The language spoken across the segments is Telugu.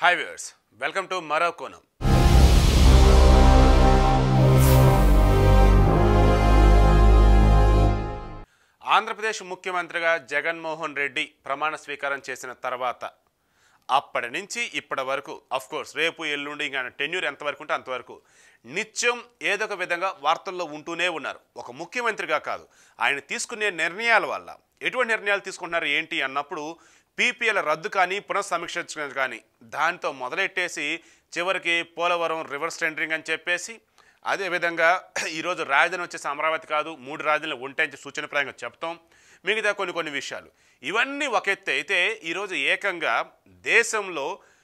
హాయ్ వ్యూవర్స్ వెల్కమ్ టు మరో కోణం ఆంధ్రప్రదేశ్ ముఖ్యమంత్రిగా జగన్మోహన్ రెడ్డి ప్రమాణ స్వీకారం చేసిన తర్వాత అప్పటి నుంచి ఇప్పటి వరకు అఫ్ కోర్స్ రేపు ఎల్లుండి ఇంకా టెన్యూర్ ఎంతవరకు ఉంటే అంతవరకు నిత్యం ఏదో ఒక విధంగా వార్తల్లో ఉంటూనే ఉన్నారు ఒక ముఖ్యమంత్రిగా కాదు ఆయన తీసుకునే నిర్ణయాల వల్ల ఎటువంటి నిర్ణయాలు తీసుకుంటున్నారు ఏంటి అన్నప్పుడు పీపీఎల్ రద్దు కానీ పునఃసమీక్షించడం కానీ దాంతో మొదలెట్టేసి చివరికి పోలవరం రివర్స్ టెండరింగ్ అని చెప్పేసి అదేవిధంగా ఈరోజు రాజధాని వచ్చేసి అమరావతి కాదు మూడు రాజధానులు ఉంటాయని సూచనప్రాయంగా చెప్తాం మిగతా కొన్ని కొన్ని విషయాలు ఇవన్నీ ఒక ఎత్తు అయితే ఈరోజు ఏకంగా దేశంలో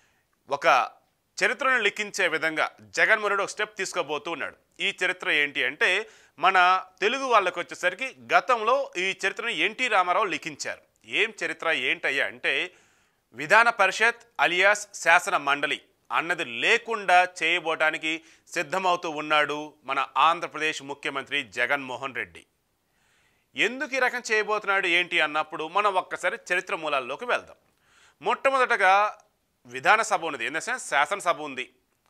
ఒక చరిత్రను లిఖించే విధంగా జగన్మోహన్ రెడ్డి ఒక స్టెప్ తీసుకోబోతూ ఉన్నాడు ఈ చరిత్ర ఏంటి అంటే మన తెలుగు వాళ్ళకి వచ్చేసరికి గతంలో ఈ చరిత్రను ఎన్టీ రామారావు లిఖించారు ఏం చరిత్ర ఏంటయ్యా అంటే విధాన పరిషత్ అలియాస్ శాసన మండలి అన్నది లేకుండా చేయబోటానికి సిద్ధమవుతూ ఉన్నాడు మన ఆంధ్రప్రదేశ్ ముఖ్యమంత్రి జగన్మోహన్ రెడ్డి ఎందుకు ఈ రకం చేయబోతున్నాడు ఏంటి అన్నప్పుడు మనం ఒక్కసారి చరిత్ర మూలాల్లోకి వెళ్దాం మొట్టమొదటగా విధానసభ ఉన్నది ఇన్ ద సెన్స్ శాసనసభ ఉంది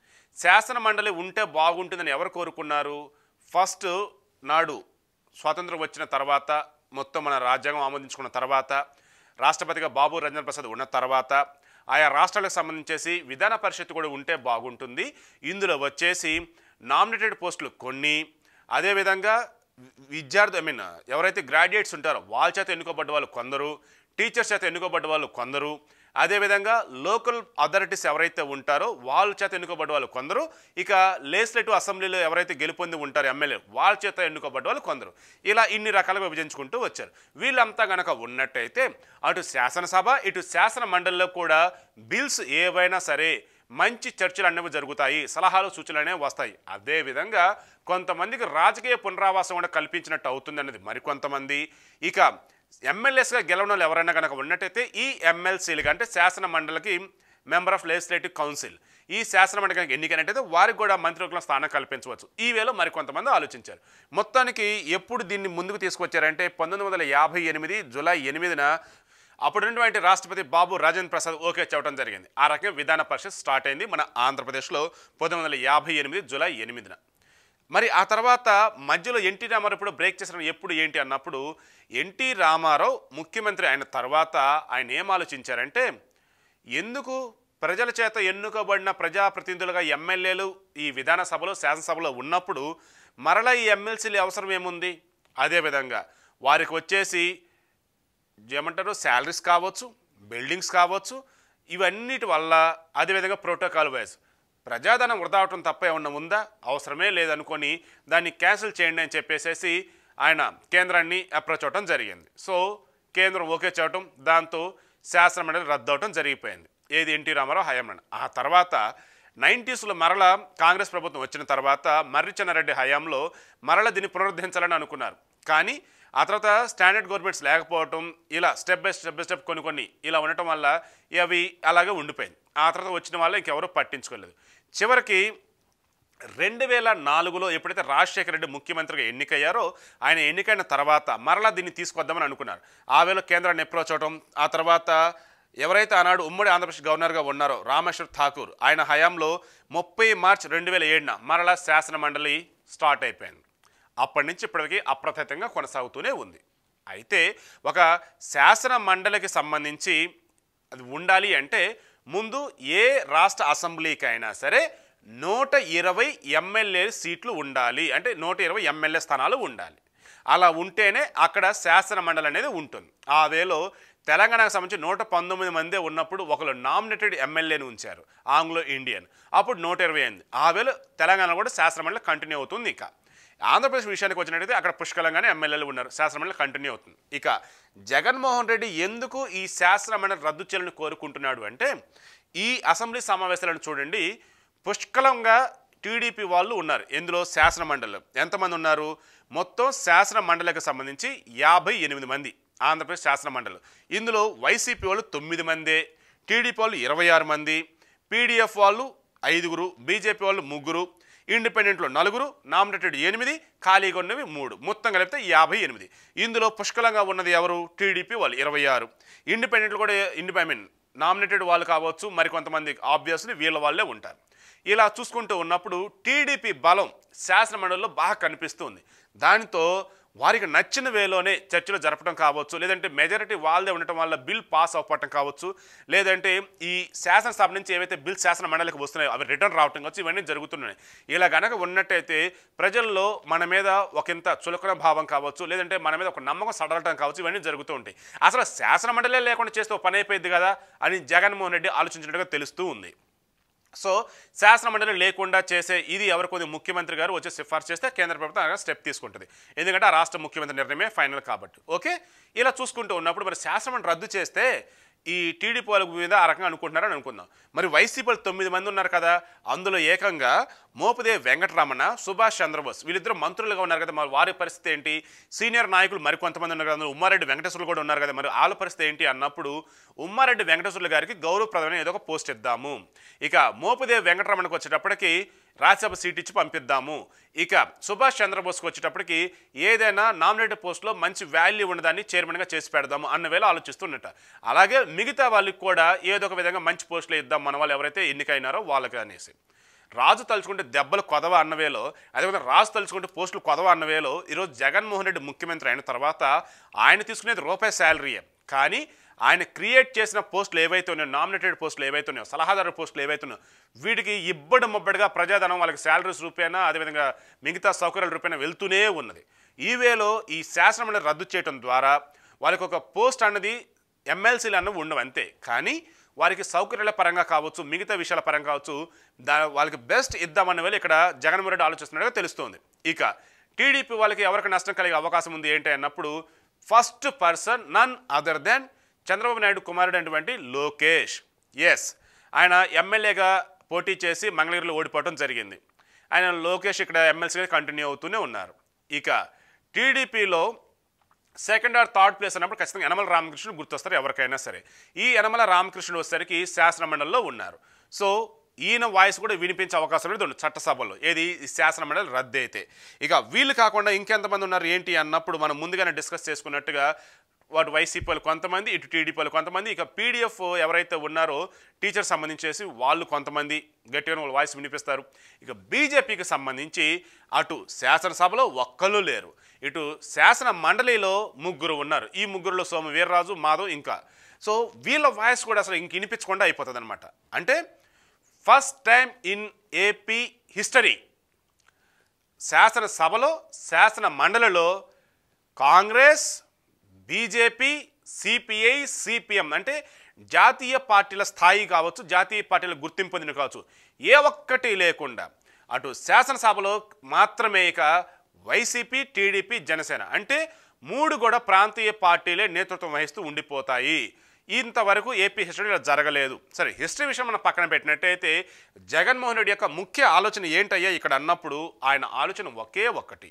శాసన మండలి ఉంటే బాగుంటుందని ఎవరు కోరుకున్నారు ఫస్ట్ నాడు స్వాతంత్రం వచ్చిన తర్వాత మొత్తం మన రాజ్యాంగం ఆమోదించుకున్న తర్వాత రాష్ట్రపతిగా బాబు రంజన్ ప్రసాద్ ఉన్న తర్వాత ఆయా రాష్ట్రాలకు సంబంధించేసి విధాన పరిషత్ కూడా ఉంటే బాగుంటుంది ఇందులో వచ్చేసి నామినేటెడ్ పోస్టులు కొన్ని అదేవిధంగా విద్యార్థి ఐ మీన్ ఎవరైతే గ్రాడ్యుయేట్స్ ఉంటారో వాళ్ళ చేత ఎన్నుకోబడ్డ వాళ్ళు కొందరు టీచర్స్ చేత ఎన్నుకోబడ్డ వాళ్ళు కొందరు అదేవిధంగా లోకల్ అథారిటీస్ ఎవరైతే ఉంటారో వాళ్ళ చేత ఎన్నుకోబడ్డ వాళ్ళు కొందరు ఇక లేజిస్లేటివ్ అసెంబ్లీలో ఎవరైతే గెలుపొంది ఉంటారో ఎమ్మెల్యే వాళ్ళ చేత ఎన్నుకోబడ్డ వాళ్ళు కొందరు ఇలా ఇన్ని రకాలుగా విభజించుకుంటూ వచ్చారు వీళ్ళంతా గనక ఉన్నట్టయితే అటు శాసనసభ ఇటు శాసన మండలిలో కూడా బిల్స్ ఏవైనా సరే మంచి చర్చలు అనేవి జరుగుతాయి సలహాలు సూచనలు అనేవి వస్తాయి అదేవిధంగా కొంతమందికి రాజకీయ పునరావాసం కూడా కల్పించినట్టు అవుతుంది అన్నది మరికొంతమంది ఇక ఎమ్మెల్యేస్గా గెలవడం వాళ్ళు ఎవరైనా కనుక ఉన్నట్టయితే ఈ ఎమ్మెల్సీలుగా అంటే శాసన మండలికి మెంబర్ ఆఫ్ లెజిస్లేటివ్ కౌన్సిల్ ఈ శాసన మండలి కనుక ఎన్నికైనట్టయితే వారికి కూడా మంత్రివర్గంలో స్థానం కల్పించవచ్చు ఈ వేలో మరికొంతమంది ఆలోచించారు మొత్తానికి ఎప్పుడు దీన్ని ముందుకు తీసుకొచ్చారంటే పంతొమ్మిది వందల యాభై ఎనిమిది జూలై ఎనిమిదిన అప్పుడున్నటువంటి రాష్ట్రపతి బాబు రాజేంద్ర ప్రసాద్ ఓకే చెప్పడం జరిగింది ఆ రకంగా విధాన పరిషత్ స్టార్ట్ అయింది మన ఆంధ్రప్రదేశ్లో పంతొమ్మిది వందల యాభై ఎనిమిది జూలై ఎనిమిదిన మరి ఆ తర్వాత మధ్యలో ఎన్టీ రామారావు ఇప్పుడు బ్రేక్ చేసిన ఎప్పుడు ఏంటి అన్నప్పుడు ఎన్టీ రామారావు ముఖ్యమంత్రి అయిన తర్వాత ఆయన ఏం ఆలోచించారంటే ఎందుకు ప్రజల చేత ఎన్నుకోబడిన ప్రజాప్రతినిధులుగా ఎమ్మెల్యేలు ఈ విధాన సభలో శాసనసభలో ఉన్నప్పుడు మరలా ఈ ఎమ్మెల్సీలు అవసరం ఏముంది అదేవిధంగా వారికి వచ్చేసి ఏమంటారు శాలరీస్ కావచ్చు బిల్డింగ్స్ కావచ్చు ఇవన్నిటి వల్ల అదేవిధంగా ప్రోటోకాల్ వైజ్ ప్రజాధనం వృధా అవటం తప్ప ఏమన్నా ఉందా అవసరమే లేదనుకొని దాన్ని క్యాన్సిల్ చేయండి అని చెప్పేసేసి ఆయన కేంద్రాన్ని అప్రోచ్ అవటం జరిగింది సో కేంద్రం ఓకే చేయటం దాంతో శాసనమండలి రద్దు అవటం జరిగిపోయింది ఏది ఎన్టీ రామారావు హయాంలో ఆ తర్వాత నైంటీస్లో మరల కాంగ్రెస్ ప్రభుత్వం వచ్చిన తర్వాత మర్రి చెన్నారెడ్డి హయాంలో మరల దీన్ని పునరుద్ధరించాలని అనుకున్నారు కానీ ఆ తర్వాత స్టాండర్డ్ గవర్నమెంట్స్ లేకపోవటం ఇలా step by step by step కొన్ని కొన్ని ఇలా ఉండటం వల్ల అవి అలాగే ఉండిపోయింది ఆ తర్వాత వచ్చిన వాళ్ళు ఇంకెవరూ పట్టించుకోలేదు చివరికి రెండు వేల నాలుగులో ఎప్పుడైతే రాజశేఖర రెడ్డి ముఖ్యమంత్రిగా ఎన్నికయ్యారో ఆయన ఎన్నికైన తర్వాత మరలా దీన్ని తీసుకొద్దామని అనుకున్నారు ఆ వేళ కేంద్రాన్ని అప్రోచ్ అవటం ఆ తర్వాత ఎవరైతే ఆనాడు ఉమ్మడి ఆంధ్రప్రదేశ్ గవర్నర్గా ఉన్నారో రామేశ్వర్ ఠాకూర్ ఆయన హయాంలో ముప్పై మార్చ్ రెండు వేల ఏడున మరలా శాసన మండలి స్టార్ట్ అయిపోయింది అప్పటి నుంచి ఇప్పటికీ అప్రతితంగా కొనసాగుతూనే ఉంది అయితే ఒక శాసన మండలికి సంబంధించి అది ఉండాలి అంటే ముందు ఏ రాష్ట్ర అసెంబ్లీకి అయినా సరే నూట ఇరవై ఎమ్మెల్యే సీట్లు ఉండాలి అంటే నూట ఇరవై ఎమ్మెల్యే స్థానాలు ఉండాలి అలా ఉంటేనే అక్కడ శాసన మండలి అనేది ఉంటుంది ఆ వేలో తెలంగాణకు సంబంధించి నూట పంతొమ్మిది మందే ఉన్నప్పుడు ఒకరు నామినేటెడ్ ఎమ్మెల్యేని ఉంచారు ఆంగ్లో ఇండియన్ అప్పుడు నూట ఇరవై అయింది ఆ వేళ తెలంగాణ కూడా శాసన మండలి కంటిన్యూ అవుతుంది ఇక ఆంధ్రప్రదేశ్ విషయానికి వచ్చినట్టయితే అక్కడ పుష్కలంగానే ఎమ్మెల్యేలు ఉన్నారు శాసనమండలి కంటిన్యూ అవుతుంది ఇక జగన్మోహన్ రెడ్డి ఎందుకు ఈ శాసనమండలి రద్దు చేయాలని కోరుకుంటున్నాడు అంటే ఈ అసెంబ్లీ సమావేశాలను చూడండి పుష్కలంగా టీడీపీ వాళ్ళు ఉన్నారు ఇందులో శాసన మండలిలో ఎంతమంది ఉన్నారు మొత్తం శాసన మండలికి సంబంధించి యాభై ఎనిమిది మంది ఆంధ్రప్రదేశ్ శాసన మండలి ఇందులో వైసీపీ వాళ్ళు తొమ్మిది మందే టీడీపీ వాళ్ళు ఇరవై ఆరు మంది పీడీఎఫ్ వాళ్ళు ఐదుగురు బీజేపీ వాళ్ళు ముగ్గురు ఇండిపెండెంట్లో నలుగురు నామినేటెడ్ ఎనిమిది ఖాళీగా ఉన్నవి మూడు మొత్తం కలిపితే యాభై ఎనిమిది ఇందులో పుష్కలంగా ఉన్నది ఎవరు టీడీపీ వాళ్ళు ఇరవై ఆరు ఇండిపెండెంట్లు కూడా ఇండి ఐ మీన్ నామినేటెడ్ వాళ్ళు కావచ్చు మరికొంతమంది ఆబ్వియస్లీ వీళ్ళ వాళ్ళే ఉంటారు ఇలా చూసుకుంటూ ఉన్నప్పుడు టీడీపీ బలం శాసనమండలిలో బాగా కనిపిస్తుంది దానితో వారికి నచ్చిన వేలోనే చర్చలు జరపడం కావచ్చు లేదంటే మెజారిటీ వాళ్ళదే ఉండటం వల్ల బిల్ పాస్ అవ్వటం కావచ్చు లేదంటే ఈ శాసనసభ నుంచి ఏవైతే బిల్ శాసన మండలికి వస్తున్నాయో అవి రిటర్న్ రావటం కావచ్చు ఇవన్నీ జరుగుతున్నాయి ఇలా గనక ఉన్నట్టయితే ప్రజల్లో మన మీద ఒకంత చులకన భావం కావచ్చు లేదంటే మన మీద ఒక నమ్మకం సడలటం కావచ్చు ఇవన్నీ జరుగుతూ ఉంటాయి అసలు శాసన మండలే లేకుండా చేస్తే ఒక పని అయిపోయింది కదా అని జగన్మోహన్ రెడ్డి ఆలోచించినట్టుగా తెలుస్తూ ఉంది సో శాసన మండలి లేకుండా చేసే ఇది ఎవరు కొద్ది ముఖ్యమంత్రి గారు వచ్చి సిఫార్సు చేస్తే కేంద్ర ప్రభుత్వం ఆ స్టెప్ తీసుకుంటుంది ఎందుకంటే ఆ రాష్ట్ర ముఖ్యమంత్రి నిర్ణయమే ఫైనల్ కాబట్టి ఓకే ఇలా చూసుకుంటూ ఉన్నప్పుడు మరి శాసన మండలి రద్దు చేస్తే ఈ టీడీపీ వాళ్ళ మీద ఆ రకంగా అనుకుంటున్నారని అనుకుందాం మరి వైసీపీలు తొమ్మిది మంది ఉన్నారు కదా అందులో ఏకంగా మోపదే వెంకటరమణ సుభాష్ చంద్రబోస్ వీళ్ళిద్దరు మంత్రులుగా ఉన్నారు కదా మరి వారి పరిస్థితి ఏంటి సీనియర్ నాయకులు మరికొంతమంది ఉన్నారు కదా అందులో ఉమ్మారెడ్డి వెంకటేశ్వర్లు కూడా ఉన్నారు కదా మరి వాళ్ళ పరిస్థితి ఏంటి అన్నప్పుడు ఉమ్మారెడ్డి వెంకటేశ్వర్లు గారికి గౌరవప్రదమైన ఏదో ఒక పోస్ట్ ఇద్దాము ఇక మోపదే వెంకటరమణకు వచ్చేటప్పటికి రాజ్యసభ సీట్ ఇచ్చి పంపిద్దాము ఇక సుభాష్ చంద్రబోస్కి వచ్చేటప్పటికి ఏదైనా నామినేటెడ్ పోస్ట్లో మంచి వాల్యూ ఉన్నదాన్ని చైర్మన్గా చేసి పెడదాము అన్న వేళ ఆలోచిస్తున్నట్ట అలాగే మిగతా వాళ్ళకి కూడా ఏదో ఒక విధంగా మంచి పోస్టులు ఇద్దాం మన వాళ్ళు ఎవరైతే ఎన్నికైనారో వాళ్ళకి అనేసి రాజు తలుచుకుంటే దెబ్బలు కొదవ అన్నవేలో అదేవిధంగా రాజు తలుచుకుంటే పోస్టులు కొదవ అన్నవేలో ఈరోజు జగన్మోహన్ రెడ్డి ముఖ్యమంత్రి అయిన తర్వాత ఆయన తీసుకునేది రూపాయి శాలరీయే కానీ ఆయన క్రియేట్ చేసిన పోస్టులు ఏవైతే ఉన్నాయో నామినేటెడ్ పోస్టులు ఏవైతే ఉన్నాయో సలహాదారు పోస్టులు ఏవైతే ఉన్నాయో వీటికి ఇబ్బడి ముబ్బడిగా ప్రజాధనం వాళ్ళకి శాలరీస్ రూపేనా అదేవిధంగా మిగతా సౌకర్యాల రూపేనా వెళ్తూనే ఉన్నది ఈ వేలో ఈ శాసనం రద్దు చేయడం ద్వారా వాళ్ళకి ఒక పోస్ట్ అన్నది ఎమ్మెల్సీలు అన్నవి ఉండవు అంతే కానీ వారికి సౌకర్యాల పరంగా కావచ్చు మిగతా విషయాల పరంగా కావచ్చు దా వాళ్ళకి బెస్ట్ ఇద్దామన్న వేళ ఇక్కడ జగన్మోహన్ రెడ్డి ఆలోచిస్తున్నట్టుగా తెలుస్తుంది ఇక టీడీపీ వాళ్ళకి ఎవరికి నష్టం కలిగే అవకాశం ఉంది ఏంటి అన్నప్పుడు first person none other than Chandrababu Naidu కుమారుడు అయినటువంటి లోకేష్ ఎస్ ఆయన ఎమ్మెల్యేగా పోటీ చేసి మంగళగిరిలో ఓడిపోవడం జరిగింది ఆయన లోకేష్ ఇక్కడ ఎమ్మెల్సీగా కంటిన్యూ అవుతూనే ఉన్నారు ఇక టీడీపీలో సెకండ్ ఆర్ థర్డ్ ప్లేస్ అన్నప్పుడు ఖచ్చితంగా యనమల రామకృష్ణుడు గుర్తొస్తారు ఎవరికైనా సరే ఈ యనమల రామకృష్ణుడు వచ్చేసరికి శాసన మండలిలో ఉన్నారు సో ఈయన వాయిస్ కూడా వినిపించే అవకాశం అనేది ఉంది చట్టసభలో ఏది ఈ శాసన మండలి రద్దు అయితే ఇక వీళ్ళు కాకుండా ఇంకెంతమంది ఉన్నారు ఏంటి అన్నప్పుడు మనం ముందుగానే డిస్కస్ చేసుకున్నట్టుగా వాటి వైసీపీ వాళ్ళు కొంతమంది ఇటు టీడీపీ వాళ్ళు కొంతమంది ఇక పీడిఎఫ్ ఎవరైతే ఉన్నారో టీచర్ సంబంధించేసి వాళ్ళు కొంతమంది గట్టిగా వాళ్ళ వాయిస్ వినిపిస్తారు ఇక బీజేపీకి సంబంధించి అటు శాసనసభలో ఒక్కళ్ళు లేరు ఇటు శాసన మండలిలో ముగ్గురు ఉన్నారు ఈ ముగ్గురులో సోమ వీర్రాజు మాధవ్ ఇంకా సో వీళ్ళ వాయిస్ కూడా అసలు ఇంక వినిపించకుండా అయిపోతుంది అనమాట అంటే first time in AP history శాసనసభలో శాసన మండలిలో కాంగ్రెస్ బీజేపీ సిపిఐ సిపిఎం అంటే జాతీయ పార్టీల స్థాయి కావచ్చు జాతీయ పార్టీల గుర్తింపు పొందిన కావచ్చు ఏ ఒక్కటి లేకుండా అటు శాసనసభలో మాత్రమే ఇక వైసీపీ టీడీపీ జనసేన అంటే మూడు కూడా ప్రాంతీయ పార్టీలే నేతృత్వం వహిస్తూ ఉండిపోతాయి ఇంతవరకు ఏపీ హిస్టరీలో జరగలేదు సరే హిస్టరీ విషయం మనం పక్కన పెట్టినట్టయితే జగన్మోహన్ రెడ్డి యొక్క ముఖ్య ఆలోచన ఏంటయ్యా ఇక్కడ అన్నప్పుడు ఆయన ఆలోచన ఒకే ఒక్కటి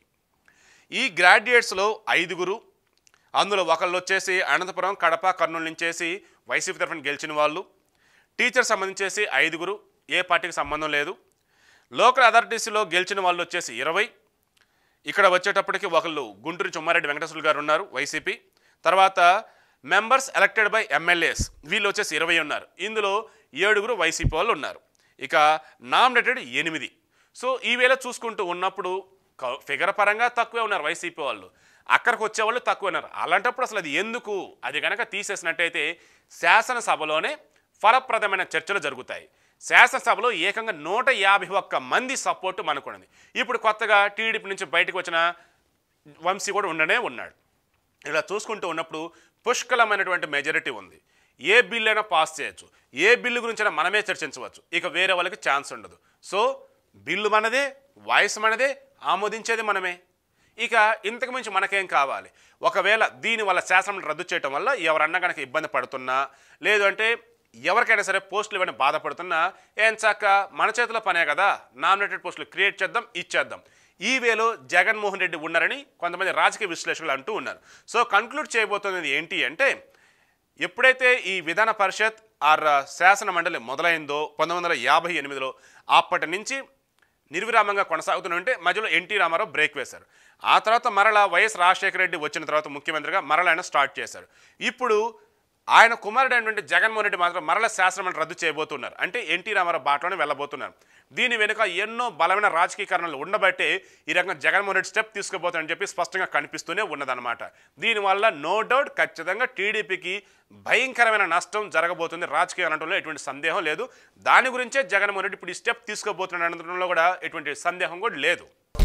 ఈ గ్రాడ్యుయేట్స్లో ఐదుగురు అందులో ఒకళ్ళు వచ్చేసి అనంతపురం కడప కర్నూలు నుంచేసి వైసీపీ తరఫున గెలిచిన వాళ్ళు టీచర్ సంబంధించేసి ఐదుగురు ఏ పార్టీకి సంబంధం లేదు లోకల్ అథారిటీస్లో గెలిచిన వాళ్ళు వచ్చేసి ఇరవై ఇక్కడ వచ్చేటప్పటికి ఒకళ్ళు గుంటూరు చుమ్మారెడ్డి వెంకటేశ్వర గారు ఉన్నారు వైసీపీ తర్వాత మెంబర్స్ ఎలక్టెడ్ బై ఎమ్మెల్యేస్ వీళ్ళు వచ్చేసి ఇరవై ఉన్నారు ఇందులో ఏడుగురు వైసీపీ వాళ్ళు ఉన్నారు ఇక నామినేటెడ్ ఎనిమిది సో ఈ వేళ చూసుకుంటూ ఉన్నప్పుడు క- ఫిగర్ పరంగా తక్కువే ఉన్నారు వైసీపీ వాళ్ళు అక్కడికి వచ్చేవాళ్ళు తక్కువ ఉన్నారు అలాంటప్పుడు అసలు అది ఎందుకు అది కనుక తీసేసినట్టయితే శాసనసభలోనే ఫలప్రదమైన చర్చలు జరుగుతాయి శాసనసభలో ఏకంగా నూట యాభై ఒక్క మంది సపోర్టు మనకున్నది ఇప్పుడు కొత్తగా టీడీపీ నుంచి బయటకు వచ్చిన వంశీ కూడా ఉండనే ఉన్నాడు ఇలా చూసుకుంటూ ఉన్నప్పుడు పుష్కలమైనటువంటి మెజారిటీ ఉంది ఏ బిల్ అయినా పాస్ చేయొచ్చు ఏ బిల్లు గురించైనా మనమే చర్చించవచ్చు ఇక వేరే వాళ్ళకి ఛాన్స్ ఉండదు సో బిల్లు మనదే వాయిస్ మనదే ఆమోదించేది మనమే ఇక ఇంతకు మించి మనకేం కావాలి ఒకవేళ దీని వల్ల శాసనం రద్దు చేయటం వల్ల ఎవరన్నా కనుక ఇబ్బంది పడుతున్నా లేదు అంటే ఎవరికైనా సరే పోస్టులు ఇవ్వని బాధపడుతున్నా ఏం చక్క మన చేతిలో పనే కదా నామినేటెడ్ పోస్టులు క్రియేట్ చేద్దాం ఇచ్చేద్దాం ఈ వేలో జగన్మోహన్ రెడ్డి ఉన్నారని కొంతమంది రాజకీయ విశ్లేషకులు అంటూ ఉన్నారు సో కన్క్లూడ్ చేయబోతున్నది ఏంటి అంటే ఎప్పుడైతే ఈ విధాన పరిషత్ ఆర్ శాసన మండలి మొదలైందో పంతొమ్మిది వందల యాభై ఎనిమిదిలో అప్పటి నుంచి నిర్విరామంగా కొనసాగుతూనే ఉంటే మధ్యలో ఎన్టీ రామారావు బ్రేక్ వేశారు ఆ తర్వాత మరలా వైఎస్ రాజశేఖర రెడ్డి వచ్చిన తర్వాత ముఖ్యమంత్రిగా మరలా ఆయన స్టార్ట్ చేశారు ఇప్పుడు ఆయన కుమారుడు అయినటువంటి జగన్మోహన్ రెడ్డి మాత్రం మరల శాసనం రద్దు చేయబోతున్నారు అంటే ఎన్టీ రామారావు బాటలోనే వెళ్ళబోతున్నారు దీని వెనుక ఎన్నో బలమైన రాజకీయ కారణాలు ఉండబట్టే ఈ రకంగా జగన్మోహన్ రెడ్డి స్టెప్ తీసుకోబోతారని చెప్పి స్పష్టంగా కనిపిస్తూనే ఉన్నదన్నమాట దీనివల్ల నో డౌట్ ఖచ్చితంగా టీడీపీకి భయంకరమైన నష్టం జరగబోతుంది రాజకీయ అనడంలో ఎటువంటి సందేహం లేదు దాని గురించే జగన్మోహన్ రెడ్డి ఇప్పుడు ఈ స్టెప్ తీసుకోబోతున్నాడు అనడంలో కూడా ఎటువంటి సందేహం కూడా లేదు